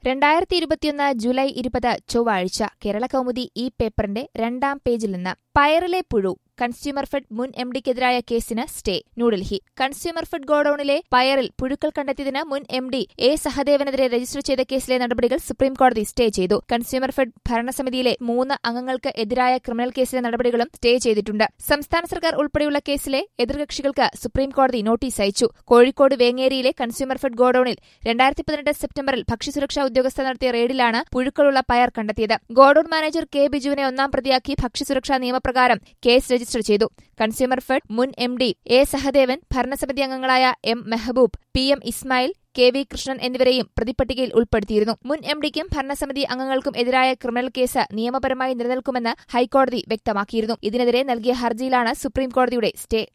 രണ്ടായിരത്തി ഇരുപത്തിയൊന്ന് ജൂലൈ ഇരുപത് ചൊവ്വാഴ്ച കേരള കൗമുദി ഈ പേപ്പറിന്റെ രണ്ടാം പേജിൽ നിന്ന് പയറിലെ പുഴു കൺസ്യൂമർ ഫെഡ് മുൻ എം ഡിക്കെതിരായ കേസിന് സ്റ്റേ ന്യൂഡൽഹി കൺസ്യൂമർ ഫെഡ് ഗോഡൌണിലെ പയറിൽ പുഴുക്കൾ കണ്ടെത്തിയതിന് മുൻ എം ഡി എ സഹദേവനെതിരെ രജിസ്റ്റർ ചെയ്ത കേസിലെ നടപടികൾ സുപ്രീംകോടതി സ്റ്റേ ചെയ്തു കൺസ്യൂമർ ഫെഡ് ഭരണസമിതിയിലെ മൂന്ന് അംഗങ്ങൾക്ക് എതിരായ ക്രിമിനൽ കേസിലെ നടപടികളും സ്റ്റേ ചെയ്തിട്ടുണ്ട് സംസ്ഥാന സർക്കാർ ഉൾപ്പെടെയുള്ള കേസിലെ എതിർകക്ഷികൾക്ക് സുപ്രീംകോടതി നോട്ടീസ് അയച്ചു കോഴിക്കോട് വേങ്ങേരിയിലെ കൺസ്യൂമർ ഫെഡ് ഗോഡൌണിൽ രണ്ടായിരത്തി പതിനെട്ട് സെപ്റ്റംബറിൽ ഭക്ഷ്യസുരക്ഷാ ഉദ്യോഗസ്ഥർ നടത്തിയ റെയ്ഡിലാണ് പുഴുക്കളുള്ള പയർ കണ്ടെത്തിയത് ഗോഡൌൺ മാനേജർ കെ ബിജുവിനെ ഒന്നാം പ്രതിയാക്കി ഭക്ഷ്യസുരക്ഷാ നിയമപ്രകാരം കേസ് രജിസ്റ്റർ ചെയ്തു കൺസ്യൂമർ ഫെഡ് മുൻ എം ഡി എ സഹദേവൻ ഭരണസമിതി അംഗങ്ങളായ M Mehaboob P M Ismail K V Krishnan എന്നിവരെയും പ്രതിപട്ടികയിൽ ഉൾപ്പെടുത്തിയിരുന്നു മുൻ എം ഡിക്കും ഭരണസമിതി അംഗങ്ങൾക്കും എതിരായ ക്രിമിനൽ കേസ് നിയമപരമായി നിലനിൽക്കുമെന്ന് ഹൈക്കോടതി വ്യക്തമാക്കിയിരുന്നു ഇതിനെതിരെ നൽകിയ ഹർജിയിലാണ് സുപ്രീംകോടതിയുടെ സ്റ്റേ